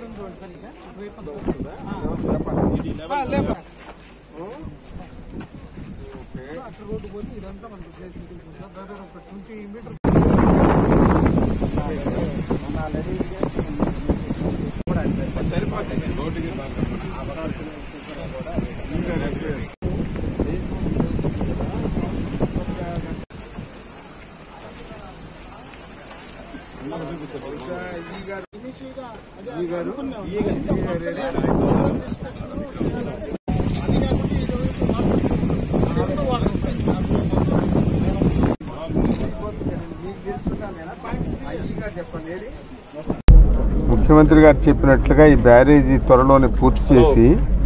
ఇది ఆ, లెవెల్ లేపా. ఓకే అక్కడ రోడ్డు పోతే ఇదంతా మనకు ప్లేస్ ఉంటుంది సార్ దాదాపు ఒక ట్వంటీ మీటర్ సరిపోతుంది రోడ్డుకి బాగా ఇంకా రిపేర్ ఈ గారు ఈ గారు ఈ గారు ముఖ్యమంత్రి గారు చెప్పినట్లుగా ఈ బ్యారేజీ త్వరలోనే పూర్తి చేసి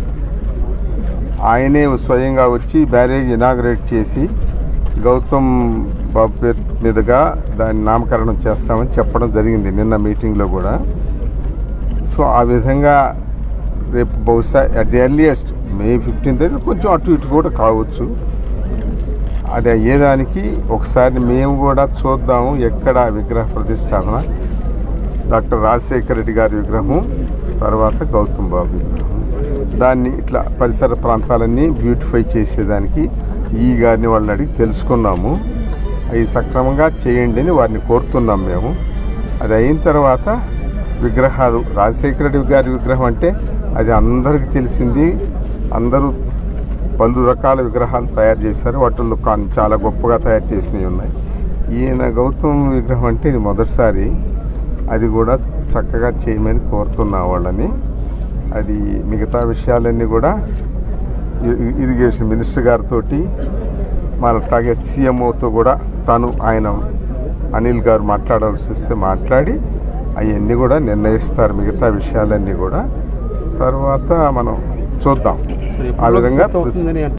ఆయనే స్వయంగా వచ్చి బ్యారేజ్ ఇనాగ్రేట్ చేసి గౌతమ్ బాబు పేరు మీదుగా దాని నామకరణం చేస్తామని చెప్పడం జరిగింది నిన్న మీటింగ్లో కూడా సో ఆ విధంగా రేపు బహుశా at the earliest May fifteenth అయితే కొంచెం అటు ఇటు కూడా కావచ్చు అది అయ్యేదానికి ఒకసారి మేము కూడా చూద్దాము ఎక్కడ విగ్రహ ప్రతిష్టాపన డాక్టర్ రాజశేఖర రెడ్డి గారి విగ్రహం తర్వాత గౌతమ్ బాబు విగ్రహం దాన్ని ఇట్లా పరిసర ప్రాంతాలన్నీ బ్యూటిఫై చేసేదానికి ఈ గారిని వాళ్ళని అడిగి తెలుసుకున్నాము అవి సక్రమంగా చేయండి అని వారిని కోరుతున్నాం మేము అది అయిన తర్వాత విగ్రహాలు రాజశేఖర రెడ్డి గారి విగ్రహం అంటే అది అందరికీ తెలిసింది అందరూ పలు రకాల విగ్రహాలు తయారు చేశారు వాటిల్లో కాన్- చాలా గొప్పగా తయారు చేసినవి ఉన్నాయి ఈయన గౌతమ్ విగ్రహం అంటే ఇది మొదటిసారి అది కూడా చక్కగా చేయమని కోరుతున్నా వాళ్ళని అది మిగతా విషయాలన్నీ కూడా ఇ- ఇరిగేషన్ మినిస్టర్ గారితో మన తాగే సీఎంఓతో కూడా తను ఆయన అనిల్ గారు మాట్లాడాల్సి వస్తే మాట్లాడి అవన్నీ కూడా నిర్ణయిస్తారు మిగతా విషయాలన్నీ కూడా తర్వాత మనం చూద్దాం ఆ విధంగా